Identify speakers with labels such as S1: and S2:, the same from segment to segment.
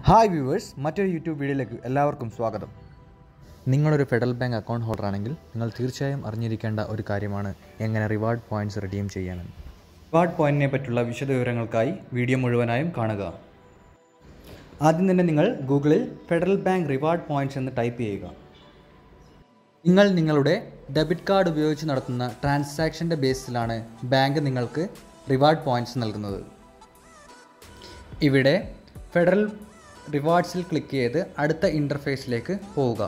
S1: hi viewers മറ്റൊരു YouTube വീഡിയോയിലേക്ക് എല്ലാവർക്കും സ്വാഗതം
S2: നിങ്ങളൊരു ഫെഡറൽ ബാങ്ക് അക്കൗണ്ട് ഹോൾഡർ ആണെങ്കിൽ നിങ്ങൾ തീർച്ചയായും അറിഞ്ഞിരിക്കേണ്ട ഒരു കാര്യമാണ് എങ്ങനെ റിവാർഡ് പോയിന്റ്സ് റിഡീം ചെയ്യാനെന്ന്
S1: റിവാർഡ് പോയിന്റിനെ പറ്റിയുള്ള വിശദവിവരങ്ങൾക്കായി വീഡിയോ മുഴുവനായും കാണുക ആദ്യം തന്നെ നിങ്ങൾ ഗൂഗിളിൽ ഫെഡറൽ ബാങ്ക് റിവാർഡ് പോയിന്റ്സ് എന്ന് ടൈപ്പ് ചെയ്യുക
S2: നിങ്ങൾ നിങ്ങളുടെ ഡെബിറ്റ് കാർഡ് ഉപയോഗിച്ച് നടത്തുന്ന ട്രാൻസാക്ഷൻ്റെ ബേസിലാണ് ബാങ്ക് നിങ്ങൾക്ക് റിവാർഡ് പോയിന്റ്സ് നൽകുന്നത് ഇവിടെ ഫെഡറൽ റിവാർഡ്സിൽ ക്ലിക്ക് ചെയ്ത് അടുത്ത ഇൻ്റർഫേസിലേക്ക് പോവുക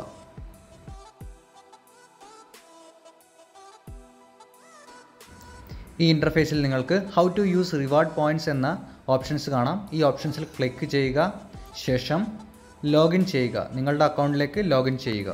S2: ഈ ഇൻ്റർഫേസിൽ നിങ്ങൾക്ക് how to use reward points എന്ന ഓപ്ഷൻസ് കാണാം ഈ ഓപ്ഷൻസിൽ ക്ലിക്ക് ചെയ്യുക ശേഷം ലോഗിൻ ചെയ്യുക നിങ്ങളുടെ അക്കൗണ്ടിലേക്ക് ലോഗിൻ ചെയ്യുക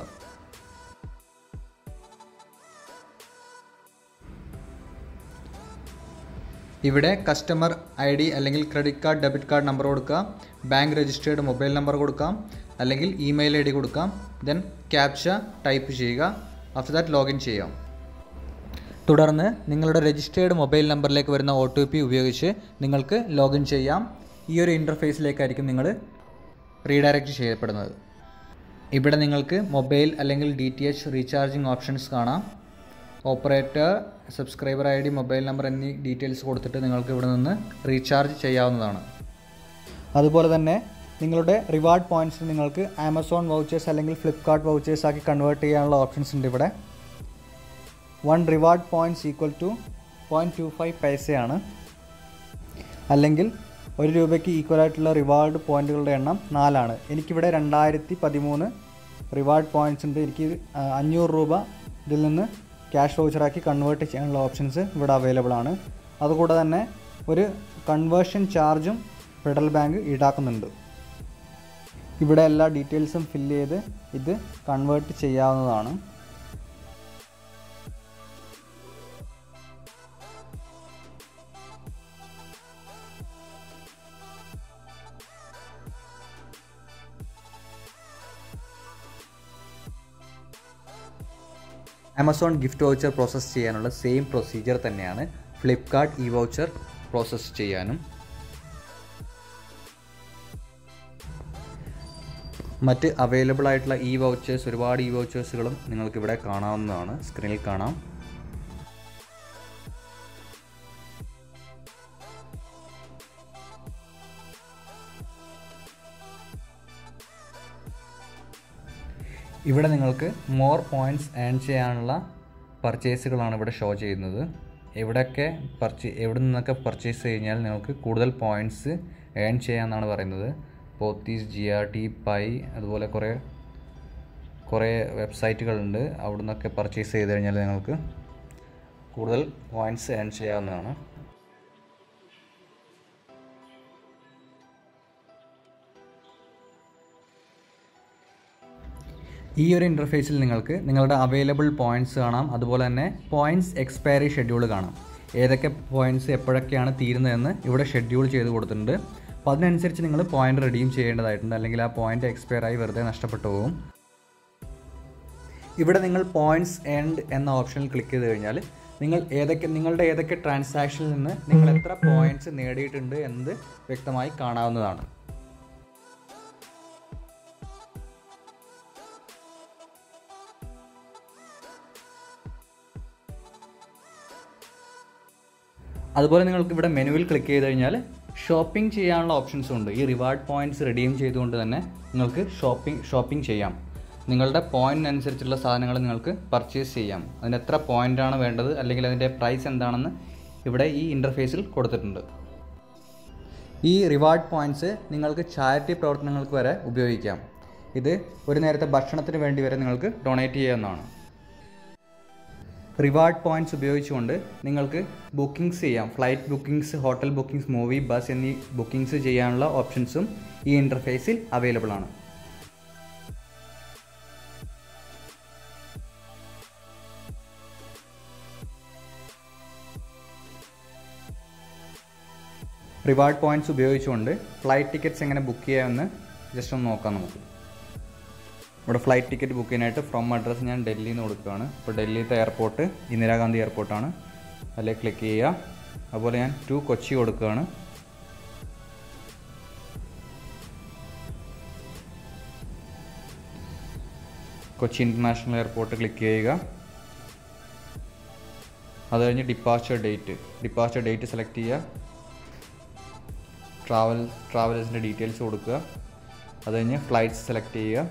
S2: ഇവിടെ കസ്റ്റമർ ഐ ഡി അല്ലെങ്കിൽ credit card debit card number കൊടുക്കുക ബാങ്ക് രജിസ്റ്റേർഡ് മൊബൈൽ നമ്പർ കൊടുക്കാം അല്ലെങ്കിൽ ഇമെയിൽ ഐ ഡി കൊടുക്കാം ദെൻ ക്യാപ്ച ടൈപ്പ് ചെയ്യുക ആഫ്റ്റർ ദാറ്റ് ലോഗിൻ ചെയ്യാം തുടർന്ന് നിങ്ങളുടെ രജിസ്റ്റേർഡ് മൊബൈൽ നമ്പറിലേക്ക് വരുന്ന ഒ ടി പി ഉപയോഗിച്ച് നിങ്ങൾക്ക് ലോഗിൻ ചെയ്യാം ഈ ഒരു ഇൻ്റർഫേസിലേക്കായിരിക്കും നിങ്ങൾ റീഡയറക്റ്റ് ചെയ്യപ്പെടുന്നത് ഇവിടെ നിങ്ങൾക്ക് മൊബൈൽ അല്ലെങ്കിൽ D T H recharging options കാണാം operator subscriber I D mobile number എന്നീ ഡീറ്റെയിൽസ് കൊടുത്തിട്ട് നിങ്ങൾക്ക് ഇവിടെ നിന്ന് റീചാർജ് ചെയ്യാവുന്നതാണ്
S1: അതുപോലെ തന്നെ നിങ്ങളുടെ റിവാർഡ് പോയിന്റ്സ് നിങ്ങൾക്ക് ആമസോൺ വൗച്ചേഴ്സ് അല്ലെങ്കിൽ ഫ്ലിപ്കാർട്ട് വൗച്ചേഴ്സ് ആക്കി കൺവേർട്ട് ചെയ്യാനുള്ള ഓപ്ഷൻസ് ഉണ്ട് ഇവിടെ one reward points equal to point two five പൈസയാണ് അല്ലെങ്കിൽ ഒരു രൂപയ്ക്ക് ഈക്വൽ ആയിട്ടുള്ള റിവാർഡ് പോയിന്റുകളുടെ എണ്ണം നാലാണ് എനിക്കിവിടെ രണ്ടായിരത്തി പതിമൂന്ന് റിവാർഡ് പോയിന്റ്സ് ഉണ്ട് എനിക്ക് ആ, അഞ്ഞൂറ് രൂപ ഇതിൽ നിന്ന് ക്യാഷ് വൗച്ചറാക്കി കൺവേർട്ട് ചെയ്യാനുള്ള ഓപ്ഷൻസ് ഇവിടെ അവൈലബിൾ ആണ് അതുകൂടെ തന്നെ ഒരു കൺവേർഷൻ ചാർജും ഫെഡറൽ ബാങ്ക് ഈടാക്കുന്നുണ്ട് ഇവിടെ എല്ലാ ഡീറ്റെയിൽസും ഫില്ല് ചെയ്ത് ഇത് കൺവേർട്ട് ചെയ്യാവുന്നതാണ്
S2: ആമസോൺ ഗിഫ്റ്റ് വൗച്ചർ പ്രോസസ്സ് ചെയ്യാനുള്ള സെയിം പ്രൊസീജിയർ തന്നെയാണ് ഫ്ലിപ്കാർട്ട് ഇ വൗച്ചർ പ്രോസസ്സ് ചെയ്യാനും മറ്റ് അവൈലബിൾ ആയിട്ടുള്ള ഇ വൗച്ചേഴ്സ് ഒരുപാട് ഇ വൗച്ചേഴ്സുകളും നിങ്ങൾക്ക് ഇവിടെ കാണാവുന്നതാണ് സ്ക്രീനിൽ കാണാം ഇവിടെ നിങ്ങൾക്ക് മോർ പോയിൻറ്റ്സ് ഏൺ ചെയ്യാനുള്ള പർച്ചേസുകളാണ് ഇവിടെ ഷോ ചെയ്യുന്നത് എവിടെയൊക്കെ പർച്ചേ എവിടെ നിന്നൊക്കെ പർച്ചേസ് കഴിഞ്ഞാൽ നിങ്ങൾക്ക് കൂടുതൽ പോയിൻറ്റ്സ് ഏൺ ചെയ്യാമെന്നാണ് പറയുന്നത് Pothys G R T Pai അതുപോലെ കുറേ കുറേ വെബ്സൈറ്റുകളുണ്ട് അവിടെ നിന്നൊക്കെ പർച്ചേസ് ചെയ്ത് കഴിഞ്ഞാൽ നിങ്ങൾക്ക് കൂടുതൽ പോയിൻറ്റ്സ് ഏൺ ചെയ്യാവുന്നതാണ് ഈ ഒരു ഇൻ്റർഫേസിൽ നിങ്ങൾക്ക് നിങ്ങളുടെ അവൈലബിൾ പോയിൻറ്റ്സ് കാണാം അതുപോലെ തന്നെ പോയിൻറ്റ്സ് എക്സ്പയറി ഷെഡ്യൂൾ കാണാം ഏതൊക്കെ പോയിൻറ്റ്സ് എപ്പോഴൊക്കെയാണ് തീരുന്നതെന്ന് ഇവിടെ ഷെഡ്യൂൾ ചെയ്ത് കൊടുത്തിട്ടുണ്ട് അപ്പോൾ അതിനനുസരിച്ച് നിങ്ങൾ പോയിൻ്റ് റെഡീം ചെയ്യേണ്ടതായിട്ടുണ്ട് അല്ലെങ്കിൽ ആ പോയിൻ്റ് എക്സ്പയർ ആയി വെറുതെ നഷ്ടപ്പെട്ടു പോകും ഇവിടെ നിങ്ങൾ പോയിൻറ്റ്സ് എൻഡ് എന്ന ഓപ്ഷനിൽ ക്ലിക്ക് ചെയ്ത് കഴിഞ്ഞാൽ നിങ്ങൾ ഏതൊക്കെ നിങ്ങളുടെ ഏതൊക്കെ ട്രാൻസാക്ഷനിൽ നിന്ന് നിങ്ങൾ എത്ര പോയിൻറ്റ്സ് നേടിയിട്ടുണ്ട് എന്നത് വ്യക്തമായി കാണാവുന്നതാണ് അതുപോലെ നിങ്ങൾക്ക് ഇവിടെ മെനുവിൽ ക്ലിക്ക് ചെയ്ത് കഴിഞ്ഞാൽ ഷോപ്പിംഗ് ചെയ്യാനുള്ള ഓപ്ഷൻസും ഉണ്ട് ഈ റിവാർഡ് പോയിന്റ്സ് റിഡീം ചെയ്തുകൊണ്ട് തന്നെ നിങ്ങൾക്ക് ഷോപ്പിംഗ് ഷോപ്പിംഗ് ചെയ്യാം നിങ്ങളുടെ പോയിന്റ് അനുസരിച്ചുള്ള സാധനങ്ങൾ നിങ്ങൾക്ക് പർച്ചേസ് ചെയ്യാം അതിന് എത്ര പോയിൻ്റാണ് വേണ്ടത് അല്ലെങ്കിൽ അതിൻ്റെ പ്രൈസ് എന്താണെന്ന് ഇവിടെ ഈ ഇൻ്റർഫേസിൽ കൊടുത്തിട്ടുണ്ട് ഈ റിവാർഡ് പോയിന്റ്സ് നിങ്ങൾക്ക് ചാരിറ്റി പ്രവർത്തനങ്ങൾക്ക് വരെ ഉപയോഗിക്കാം ഇത് ഒരു നേരത്തെ ഭക്ഷണത്തിന് വേണ്ടി വരെ നിങ്ങൾക്ക് ഡൊണേറ്റ് ചെയ്യാവുന്നതാണ് റിവാർഡ് പോയിന്റ്സ് ഉപയോഗിച്ചുകൊണ്ട് നിങ്ങൾക്ക് ബുക്കിംഗ്സ് ചെയ്യാം flight bookings hotel bookings movie bus എന്നീ ബുക്കിംഗ്സ് ചെയ്യാനുള്ള ഓപ്ഷൻസും ഈ ഇൻ്റർഫേസിൽ അവൈലബിൾ ആണ് റിവാർഡ് പോയിന്റ്സ് ഉപയോഗിച്ചുകൊണ്ട് ഫ്ലൈറ്റ് ടിക്കറ്റ്സ് എങ്ങനെ ബുക്ക് ചെയ്യാമെന്ന് ജസ്റ്റ് ഒന്ന് നോക്കാം നമുക്ക് ഇവിടെ ഫ്ലൈറ്റ് ടിക്കറ്റ് ബുക്ക് ചെയ്യാനായിട്ട് ഫ്രം അഡ്രസ്സ് ഞാൻ ഡൽഹിയിൽ നിന്ന് കൊടുക്കുകയാണ് ഇപ്പോൾ ഡൽഹിയിലത്തെ എയർപോർട്ട് ഇന്ദിരാഗാന്ധി എയർപോർട്ടാണ് അതിലേക്ക് ക്ലിക്ക് ചെയ്യുക അതുപോലെ ഞാൻ ടു കൊച്ചി കൊടുക്കുകയാണ് കൊച്ചി ഇൻ്റർനാഷണൽ എയർപോർട്ട് ക്ലിക്ക് ചെയ്യുക അത് കഴിഞ്ഞ് departure date departure date select ചെയ്യുക ട്രാവൽ ട്രാവലേഴ്സിൻ്റെ ഡീറ്റെയിൽസ് കൊടുക്കുക അത് കഴിഞ്ഞ് ഫ്ലൈറ്റ്സ് സെലക്ട് ചെയ്യുക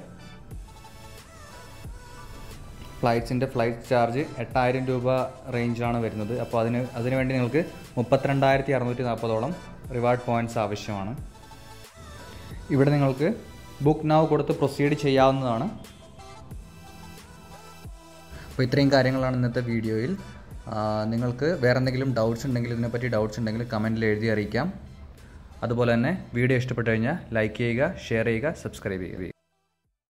S2: ഫ്ലൈറ്റ്സിൻ്റെ ഫ്ലൈറ്റ് ചാർജ് എട്ടായിരം രൂപ റേഞ്ചാണ് വരുന്നത് അപ്പോൾ അതിന് അതിന് വേണ്ടി നിങ്ങൾക്ക് മുപ്പത്തിരണ്ടായിരത്തി അറുന്നൂറ്റി നാൽപ്പതോളം റിവാർഡ് പോയിൻറ്റ്സ് ആവശ്യമാണ് ഇവിടെ നിങ്ങൾക്ക് ബുക്ക് നാവ് കൊടുത്ത് പ്രൊസീഡ് ചെയ്യാവുന്നതാണ് അപ്പോൾ ഇത്രയും കാര്യങ്ങളാണ് ഇന്നത്തെ വീഡിയോയിൽ ആ, നിങ്ങൾക്ക് വേറെ എന്തെങ്കിലും ഡൗട്ട്സ് ഉണ്ടെങ്കിൽ ഇതിനെപ്പറ്റി ഡൗട്ട്സ് ഉണ്ടെങ്കിൽ കമൻറ്റിൽ എഴുതി അറിയിക്കാം അതുപോലെ തന്നെ വീഡിയോ ഇഷ്ടപ്പെട്ടു കഴിഞ്ഞാൽ ലൈക്ക് ചെയ്യുക ഷെയർ ചെയ്യുക സബ്സ്ക്രൈബ് ചെയ്യുക